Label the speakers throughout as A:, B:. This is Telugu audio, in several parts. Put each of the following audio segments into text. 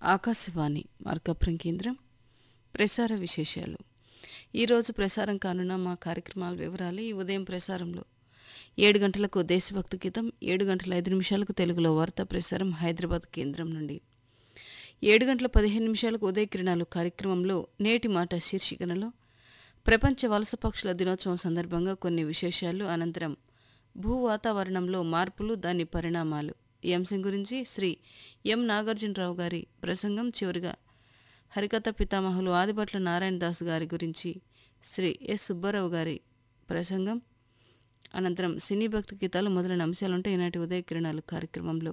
A: ఆకాశవాణి మార్కపురం కేంద్రం ప్రసార విశేషాలు ఈరోజు ప్రసారం కానున్న మా కార్యక్రమాల వివరాలు ఈ ఉదయం ప్రసారంలో ఏడు గంటలకు దేశభక్తి గీతం ఏడు గంటల ఐదు నిమిషాలకు తెలుగులో వార్తా ప్రసారం హైదరాబాద్ కేంద్రం నుండి ఏడు గంటల పదిహేను నిమిషాలకు ఉదయ కిరణాలు కార్యక్రమంలో నేటి మాట శీర్షికనలో ప్రపంచ వలస పక్షుల దినోత్సవం సందర్భంగా కొన్ని విశేషాలు అనంతరం భూ వాతావరణంలో మార్పులు దాని పరిణామాలు ఈ అంశం గురించి శ్రీ ఎం నాగార్జునరావు గారి ప్రసంగం చివరిగా హరికథ పితామహులు ఆదిభట్ల నారాయణ దాస్ గారి గురించి శ్రీ ఎస్ సుబ్బారావు గారి ప్రసంగం అనంతరం సినీ భక్తి గీతాలు మొదలైన అంశాలుంటే ఈనాటి ఉదయ కిరణాలు కార్యక్రమంలో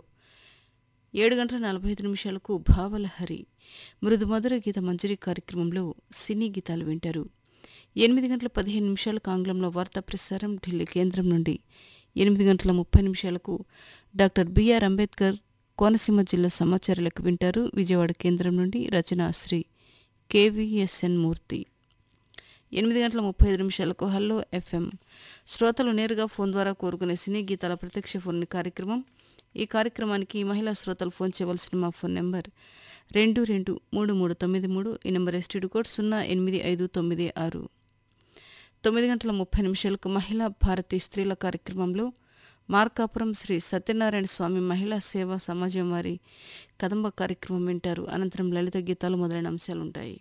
A: ఏడు గంటల నలభై ఐదు నిమిషాలకు భావలహరి మృదు మధుర గీత మంజరి కార్యక్రమంలో సినీ గీతాలు వింటారు ఎనిమిది గంటల పదిహేను నిమిషాలకు ఆంగ్లంలో వార్తా ప్రసారం ఢిల్లీ కేంద్రం నుండి ఎనిమిది గంటల ముప్పై నిమిషాలకు డాక్టర్ బిఆర్ అంబేద్కర్ కోనసీమ జిల్లా సమాచారాలకు వింటారు విజయవాడ కేంద్రం నుండి రచన శ్రీ కేవీఎస్ఎన్ మూర్తి ఎనిమిది గంటల ముప్పై ఐదు నిమిషాలకు హల్లో ఎఫ్ఎం శ్రోతలు నేరుగా ఫోన్ ద్వారా కోరుకునే సినీ గీతాల ప్రత్యక్ష ఫోన్ కార్యక్రమం ఈ కార్యక్రమానికి మహిళా శ్రోతలు ఫోన్ చేయవలసిన మా ఫోన్ నెంబర్ రెండు రెండు మూడు మూడు తొమ్మిది మూడు ఈ నెంబర్ ఎస్టీడీ కోడ్ సున్నా ఎనిమిది ఐదు తొమ్మిది ఆరు తొమ్మిది గంటల ముప్పై నిమిషాలకు మహిళా భారతి స్త్రీల కార్యక్రమంలో మార్కాపురం శ్రీ సత్యనారాయణ స్వామి మహిళా సేవా సమాజం వారి కదంబ కార్యక్రమం వింటారు అనంతరం లలిత గీతాలు మొదలైన అంశాలు ఉంటాయి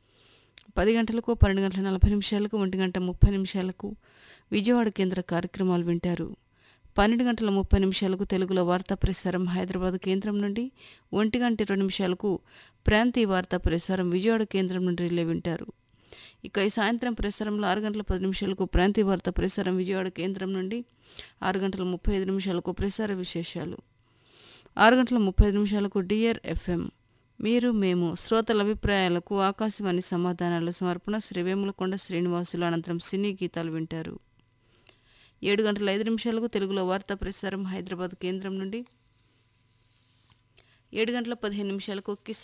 A: పది గంటలకు పన్నెండు గంటల నలభై నిమిషాలకు ఒంటి గంట ముప్పై నిమిషాలకు విజయవాడ కేంద్ర కార్యక్రమాలు వింటారు పన్నెండు గంటల ముప్పై నిమిషాలకు తెలుగులో వార్తా ప్రసారం హైదరాబాద్ కేంద్రం నుండి ఒంటి గంట ఇరవై నిమిషాలకు ప్రాంతీయ వార్తా ప్రసారం విజయవాడ కేంద్రం నుండి రిలే వింటారు ఇక ఈ సాయంత్రం ప్రసారంలో ఆరు గంటల పది నిమిషాలకు ప్రాంతీయ వార్తా ప్రసారం విజయవాడ కేంద్రం నుండి ఆరు గంటల ముప్పై ఐదు నిమిషాలకు ప్రసార విశేషాలు ఆరు గంటల ముప్పై ఐదు నిమిషాలకు డియర్ ఎఫ్ఎం మీరు మేము శ్రోతల అభిప్రాయాలకు ఆకాశవాణి సమాధానాల సమర్పణ శ్రీ వేములకొండ శ్రీనివాసులు అనంతరం సినీ గీతాలు వింటారు ఏడు గంటల ఐదు నిమిషాలకు తెలుగులో వార్తా ప్రసారం హైదరాబాద్ కేంద్రం నుండి ఏడు గంటల పదిహేను నిమిషాలకు కిసాన్